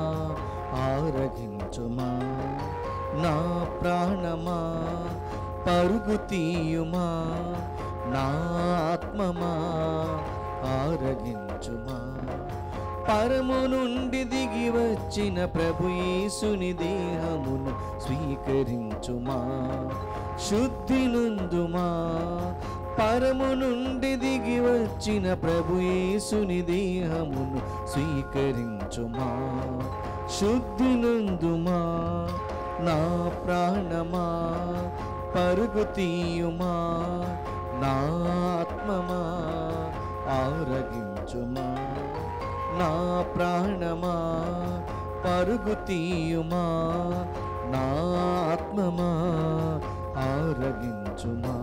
Speaker 1: ఆరగించుమా నా ప్రాణమా పరుగు తీయుమా నా ఆత్మమా ఆరగించుమా పరము నుండి దిగి వచ్చిన ప్రభు యేసుని దేహమును స్వీకరించుమా శుద్ధి నుందుమా పరము నుండి దిగి వచ్చిన ప్రభు యేసుని దేహమును స్వీకరించుమా శుద్ధి నుందుమా నా ప్రాణమా పరుగు తీయుమా నా ఆత్మమా ఆరగించుమా నా ప్రాణమా పరుగు తీయుమా నా ఆత్మమా ఆరగించుమా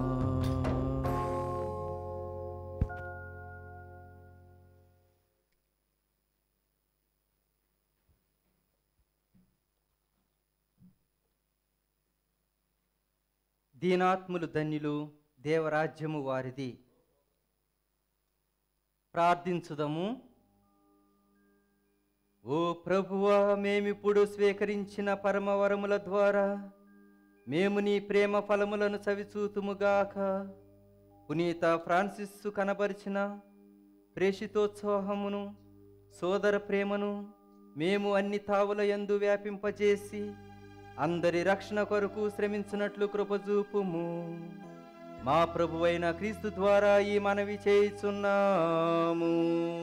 Speaker 2: దీనాత్ములు ధన్యులు దేవరాజ్యము వారిది ప్రార్థించుదము ఓ ప్రభువా మేమిప్పుడు స్వీకరించిన పరమవరముల ద్వారా మేము నీ ప్రేమ ఫలములను చవిచూతుముగాక పునీత ఫ్రాన్సిస్సు కనబరిచిన ప్రేషితోత్సాహమును సోదర ప్రేమను మేము అన్ని తావుల యందు వ్యాపింపజేసి అందరి రక్షణ కొరకు శ్రమించినట్లు కృపజూపుము మా ప్రభువైన క్రీస్తు ద్వారా ఈ మనవి చేయుచున్నాము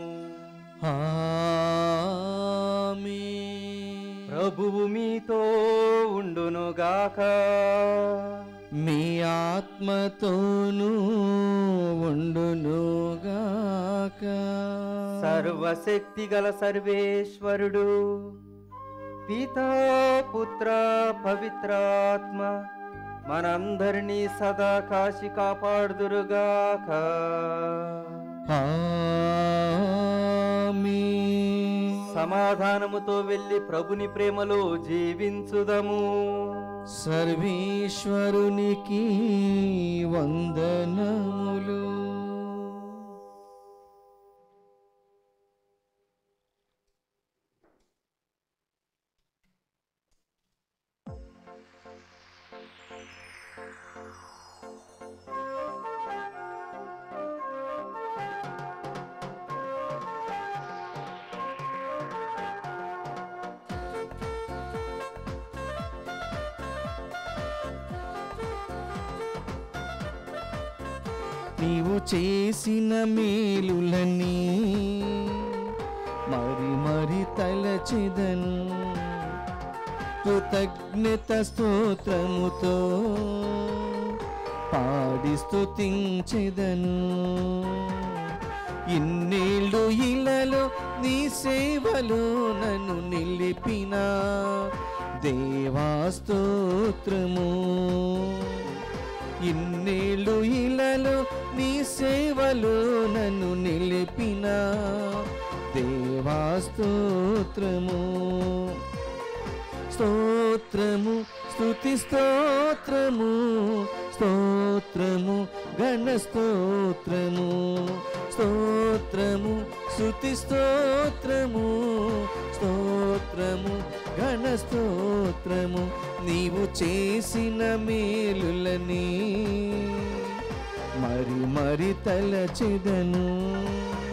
Speaker 1: ఆమేన్.
Speaker 2: ప్రభువు మీతో ఉండునుగాక
Speaker 1: మీ ఆత్మతోనూ ఉండునుగాక
Speaker 2: సర్వశక్తి గల సర్వేశ్వరుడు పితా పుత్ర పవిత్రాత్మ మనందరినీ సదా కాశి కాపాడుదురుగాక
Speaker 1: ఆమేన్.
Speaker 2: సమాధానముతో వెళ్ళి ప్రభుని ప్రేమలో జీవించుదము
Speaker 1: సర్వేశ్వరునికి వందనములు నీవు చేసిన మేలులని మరి మరి తలచెదను కృతజ్ఞత స్తోత్రముతో పాడి స్తుతించెదను ఇన్నేళ్ళు ఇలలో నీ సేవలో నన్ను నిలిపిన దేవా స్తోత్రము ఇన్నేళ్ళు ఇలలో నీ సేవలో నన్ను నిలిపిన దేవా స్తోత్రము స్తోత్రము స్తుతి స్తోత్రము స్తోత్రము గణ స్తోత్రము స్తోత్రము స్తుతి స్తోత్రము స్తోత్రము గణ స్తోత్రము నీవు చేసిన మేలులని మరి మరి తలచెదను